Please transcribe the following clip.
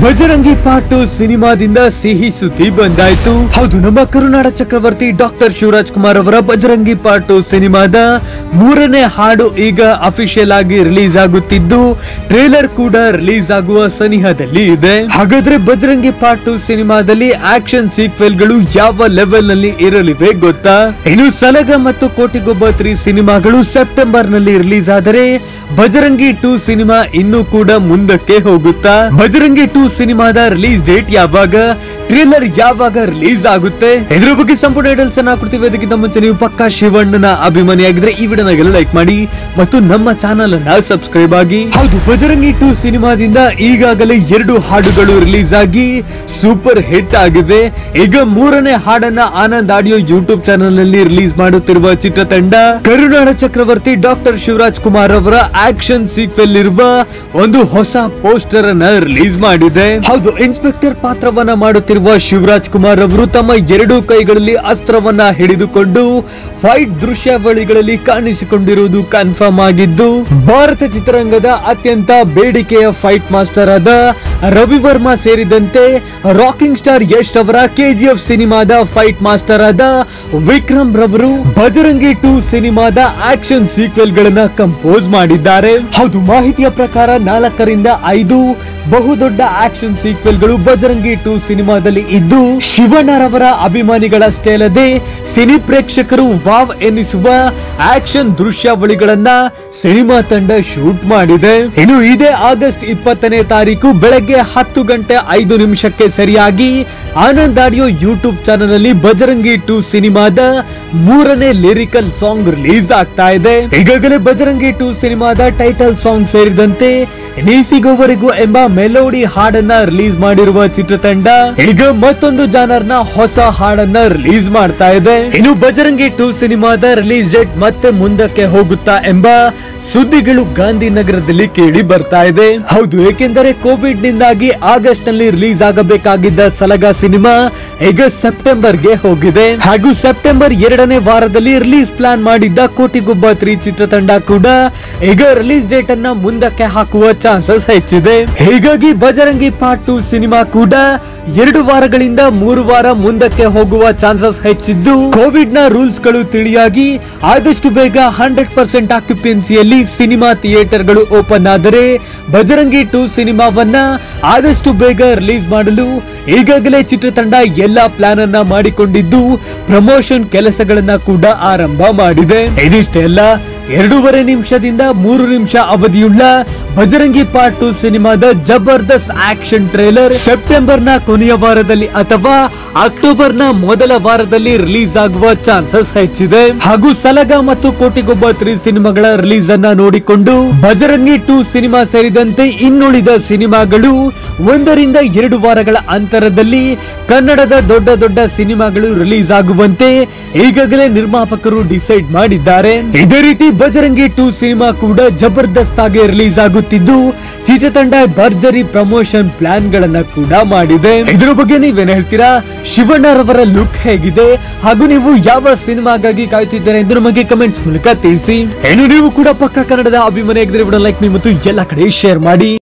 ಬಜರಂಗಿ ಪಾಟು ಸಿನಿಮಾದಿಂದ ಸಿಹಿ ಸುದ್ದಿ ಬಂದಾಯ್ತು ಹೌದು ನಮ್ಮ ಕರುನಾಡ ಚಕ್ರವರ್ತಿ ಡಾಕ್ಟರ್ ಶಿವರಾಜ್ ಕುಮಾರ್ ಅವರ ಬಜರಂಗಿ ಪಾಟು ಸಿನಿಮಾದ ಮೂರನೇ ಹಾಡು ಈಗ ಅಫಿಷಿಯಲ್ ಆಗಿ ರಿಲೀಸ್ ಆಗುತ್ತಿದ್ದು ಟ್ರೇಲರ್ ಕೂಡ ರಿಲೀಸ್ ಆಗುವ ಸನಿಹದಲ್ಲಿ ಇದೆ ಹಾಗಾದ್ರೆ ಬಜರಂಗಿ ಪಾಟು ಸಿನಿಮಾದಲ್ಲಿ ಆಕ್ಷನ್ ಸೀಕ್ವೆಲ್ ಗಳು ಯಾವ ಲೆವೆಲ್ ನಲ್ಲಿ ಇರಲಿವೆ ಗೊತ್ತಾ ಇನ್ನು ಸಲಗ ಮತ್ತು ಕೋಟಿಗೊಬ್ಬ ತ್ರೀ ಸಿನಿಮಾಗಳು ಸೆಪ್ಟೆಂಬರ್ ನಲ್ಲಿ ರಿಲೀಸ್ ಆದರೆ ಬಜರಂಗಿ ಟೂ ಸಿನಿಮಾ ಇನ್ನೂ ಕೂಡ ಮುಂದಕ್ಕೆ ಹೋಗುತ್ತಾ ಬಜರಂಗಿ ಟೂ ಸಿನಿಮಾದ ರಿಲೀಸ್ ಡೇಟ್ ಯಾವಾಗ ಟ್ರೇಲರ್ ಯಾವಾಗ ರಿಲೀಸ್ ಆಗುತ್ತೆ ಇದ್ರ ಬಗ್ಗೆ ಸಂಪೂರ್ಣ ಡೀಟೇಲ್ಸ್ ಅನ್ನ ಕೊಡ್ತೀವಿ ಅದಕ್ಕಿಂತ ಮುಂಚೆ ನೀವು ಪಕ್ಕಾ ಶಿವಣ್ಣನ ಅಭಿಮಾನಿಯಾಗಿದ್ರೆ ಈ ವಿಡಿಯೋನಾಗೆಲ್ಲ ಲೈಕ್ ಮಾಡಿ ಮತ್ತು ನಮ್ಮ ಚಾನಲ್ ಅನ್ನ ಸಬ್ಸ್ಕ್ರೈಬ್ ಆಗಿ ಹೌದು ಬಜರಂಗಿ ಟೂ ಸಿನಿಮಾದಿಂದ ಈಗಾಗಲೇ ಎರಡು ಹಾಡುಗಳು ರಿಲೀಸ್ ಆಗಿ ಸೂಪರ್ ಹಿಟ್ ಆಗಿವೆ ಈಗ ಮೂರನೇ ಹಾಡನ್ನ ಆನಂದ್ ಆಡಿಯೋ ಯೂಟ್ಯೂಬ್ ಚಾನಲ್ ನಲ್ಲಿ ರಿಲೀಸ್ ಮಾಡುತ್ತಿರುವ ಚಿತ್ರತಂಡ ಕರುನಾಡ ಚಕ್ರವರ್ತಿ ಡಾಕ್ಟರ್ ಶಿವರಾಜ್ ಕುಮಾರ್ ಅವರ ಆಕ್ಷನ್ ಸೀಕ್ವೆಲ್ ಇರುವ ಒಂದು ಹೊಸ ಪೋಸ್ಟರ್ ಅನ್ನ ರಿಲೀಸ್ ಮಾಡಿದೆ ಹೌದು ಇನ್ಸ್ಪೆಕ್ಟರ್ ಪಾತ್ರವನ್ನ ಮಾಡುತ್ತಿರುವ ಶಿವರಾಜ್ ಕುಮಾರ್ ಅವರು ತಮ್ಮ ಎರಡೂ ಕೈಗಳಲ್ಲಿ ಅಸ್ತ್ರವನ್ನ ಹಿಡಿದುಕೊಂಡು ಫೈಟ್ ದೃಶ್ಯಾವಳಿಗಳಲ್ಲಿ ಕಾಣಿಸಿಕೊಂಡಿರುವುದು ಕನ್ಫರ್ಮ್ ಆಗಿದ್ದು ಭಾರತ ಚಿತ್ರರಂಗದ ಅತ್ಯಂತ ಬೇಡಿಕೆಯ ಫೈಟ್ ಮಾಸ್ಟರ್ ಆದ ರವಿ ವರ್ಮಾ ಸೇರಿದಂತೆ ರಾಕಿಂಗ್ ಸ್ಟಾರ್ ಯಶ್ ಅವರ ಕೆಜಿಎಫ್ ಸಿನಿಮಾದ ಫೈಟ್ ಮಾಸ್ಟರ್ ಆದ ವಿಕ್ರಮ್ ರವರು ಬಜರಂಗಿ ಟೂ ಸಿನಿಮಾದ ಆಕ್ಷನ್ ಸೀಕ್ವೆಲ್ ಗಳನ್ನ ಕಂಪೋಸ್ ಮಾಡಿದ್ದಾರೆ ಹೌದು ಮಾಹಿತಿಯ ಪ್ರಕಾರ ನಾಲ್ಕರಿಂದ ಐದು ಬಹುದೊಡ್ಡ ಆಕ್ಷನ್ ಸೀಕ್ವೆಲ್ ಗಳು ಬಜರಂಗಿ ಟೂ ಸಿನಿಮಾದಲ್ಲಿ ಇದ್ದು ಶಿವಣ್ಣರವರ ಅಭಿಮಾನಿಗಳಷ್ಟೇ ಅಲ್ಲದೆ ಸಿನಿ ಪ್ರೇಕ್ಷಕರು ವಾವ್ ಎನ್ನಿಸುವ ಆಕ್ಷನ್ ದೃಶ್ಯಾವಳಿಗಳನ್ನ ಸಿನಿಮಾ ತಂಡ ಶೂಟ್ ಮಾಡಿದೆ ಇನ್ನು ಇದೇ ಆಗಸ್ಟ್ ಇಪ್ಪತ್ತನೇ ತಾರೀಕು ಬೆಳಗ್ಗೆ ಹತ್ತು ಗಂಟೆ ಐದು ನಿಮಿಷಕ್ಕೆ ಸರಿಯಾಗಿ ಆನಂದ್ ಆಡಿಯೋ ಯೂಟ್ಯೂಬ್ ಚಾನಲ್ ಅಲ್ಲಿ ಬಜರಂಗಿ ಟೂ ಸಿನಿಮಾದ ಮೂರನೇ ಲಿರಿಕಲ್ ಸಾಂಗ್ ರಿಲೀಸ್ ಆಗ್ತಾ ಇದೆ ಈಗಾಗಲೇ ಬಜರಂಗಿ ಟೂ ಸಿನಿಮಾದ ಟೈಟಲ್ ಸಾಂಗ್ ಸೇರಿದಂತೆ ನೀಸಿಗೋವರೆಗೂ ಎಂಬ ಮೆಲೋಡಿ ಹಾಡನ್ನ ರಿಲೀಸ್ ಮಾಡಿರುವ ಚಿತ್ರತಂಡ ಈಗ ಮತ್ತೊಂದು ಜಾನರ್ನ ಹೊಸ ಹಾಡನ್ನ ರಿಲೀಸ್ ಮಾಡ್ತಾ ಇದೆ ಇನ್ನು ಬಜರಂಗಿ ಟೂ ಸಿನಿಮಾದ ರಿಲೀಸ್ ಡೇಟ್ ಮತ್ತೆ ಮುಂದಕ್ಕೆ ಹೋಗುತ್ತಾ ಎಂಬ ಸುದ್ದಿಗಳು ಗಾಂಧಿನಗರದಲ್ಲಿ ಕೇಳಿ ಬರ್ತಾ ಇದೆ ಹೌದು ಏಕೆಂದರೆ ಕೋವಿಡ್ ನಿಂದಾಗಿ ಆಗಸ್ಟ್ ನಲ್ಲಿ ರಿಲೀಸ್ ಆಗಬೇಕಾಗಿದ್ದ ಸಲಗ ಸಿನಿಮಾ ಈಗ ಸೆಪ್ಟೆಂಬರ್ಗೆ ಹೋಗಿದೆ ಹಾಗೂ ಸೆಪ್ಟೆಂಬರ್ ಎರಡನೇ ವಾರದಲ್ಲಿ ರಿಲೀಸ್ ಪ್ಲಾನ್ ಮಾಡಿದ್ದ ಕೋಟಿಗೊಬ್ಬ ತ್ರೀ ಚಿತ್ರತಂಡ ಕೂಡ ಈಗ ರಿಲೀಸ್ ಡೇಟ್ ಅನ್ನ ಮುಂದಕ್ಕೆ ಹಾಕುವ ಚಾನ್ಸಸ್ ಹೆಚ್ಚಿದೆ ಹೀಗಾಗಿ ಬಜರಂಗಿ ಪಾರ್ಟ್ ಟು ಸಿನಿಮಾ ಕೂಡ ಎರಡು ವಾರಗಳಿಂದ ಮೂರು ವಾರ ಮುಂದಕ್ಕೆ ಹೋಗುವ ಚಾನ್ಸಸ್ ಹೆಚ್ಚಿದ್ದು ಕೋವಿಡ್ ನ ರೂಲ್ಸ್ ಗಳು ತಿಳಿಯಾಗಿ ಆದಷ್ಟು ಬೇಗ ಹಂಡ್ರೆಡ್ ಪರ್ಸೆಂಟ್ ಆಕ್ಯುಪೆನ್ಸಿಯಲ್ಲಿ ಸಿನಿಮಾ ಥಿಯೇಟರ್ ಗಳು ಓಪನ್ ಆದರೆ ಬಜರಂಗಿ ಟೂ ಸಿನಿಮಾವನ್ನ ಆದಷ್ಟು ಬೇಗ ರಿಲೀಸ್ ಮಾಡಲು ಈಗಾಗಲೇ ಚಿತ್ರತಂಡ ಎಲ್ಲಾ ಪ್ಲಾನ್ ಅನ್ನ ಮಾಡಿಕೊಂಡಿದ್ದು ಪ್ರಮೋಷನ್ ಕೆಲಸಗಳನ್ನ ಕೂಡ ಆರಂಭ ಮಾಡಿದೆ ಇದಿಷ್ಟೇ ಅಲ್ಲ ಎರಡೂವರೆ ನಿಮಿಷದಿಂದ ಮೂರು ನಿಮಿಷ ಅವಧಿಯುಳ್ಳ ಬಜರಂಗಿ ಪಾರ್ಟ್ ಟು ಸಿನಿಮಾದ ಜಬರ್ದಸ್ತ್ ಆಕ್ಷನ್ ಟ್ರೇಲರ್ ಸೆಪ್ಟೆಂಬರ್ ನ ಕೊನೆಯ ವಾರದಲ್ಲಿ ಅಥವಾ ಅಕ್ಟೋಬರ್ ನ ಮೊದಲ ವಾರದಲ್ಲಿ ರಿಲೀಸ್ ಆಗುವ ಚಾನ್ಸಸ್ ಹೆಚ್ಚಿದೆ ಹಾಗೂ ಸಲಗ ಮತ್ತು ಕೋಟಿಗೊಬ್ಬ ತ್ರೀ ಸಿನಿಮಾಗಳ ರಿಲೀಸ್ ಅನ್ನ ನೋಡಿಕೊಂಡು ಬಜರಂಗಿ ಟೂ ಸಿನಿಮಾ ಸೇರಿದಂತೆ ಇನ್ನುಳಿದ ಸಿನಿಮಾಗಳು ಒಂದರಿಂದ ಎರಡು ವಾರಗಳ ಅಂತರದಲ್ಲಿ ಕನ್ನಡದ ದೊಡ್ಡ ದೊಡ್ಡ ಸಿನಿಮಾಗಳು ರಿಲೀಸ್ ಆಗುವಂತೆ ಈಗಾಗಲೇ ನಿರ್ಮಾಪಕರು ಡಿಸೈಡ್ ಮಾಡಿದ್ದಾರೆ ಇದೇ ರೀತಿ ಬಜರಂಗಿ ಟೂ ಸಿನಿಮಾ ಕೂಡ ಜಬರ್ದಸ್ತ್ ಆಗಿ ರಿಲೀಸ್ ಆಗುತ್ತಿದ್ದು ಚಿತ್ರತಂಡ ಭರ್ಜರಿ ಪ್ರಮೋಷನ್ ಪ್ಲಾನ್ ಗಳನ್ನ ಕೂಡ ಮಾಡಿದೆ ಇದ್ರ ಬಗ್ಗೆ ನೀವೇನ್ ಹೇಳ್ತೀರಾ ಶಿವಣ್ಣರವರ ಲುಕ್ ಹೇಗಿದೆ ಹಾಗೂ ನೀವು ಯಾವ ಸಿನಿಮಾಗಾಗಿ ಕಾಯ್ತಿದ್ದೀರಾ ಎಂದು ನಮಗೆ ಕಮೆಂಟ್ಸ್ ಮೂಲಕ ತಿಳಿಸಿ ಏನು ನೀವು ಕೂಡ ಪಕ್ಕ ಕನ್ನಡದ ಅಭಿಮಾನಿ ಆಗಿದ್ರೆ ಲೈಕ್ ಮಿ ಮತ್ತು ಎಲ್ಲ ಕಡೆ ಶೇರ್ ಮಾಡಿ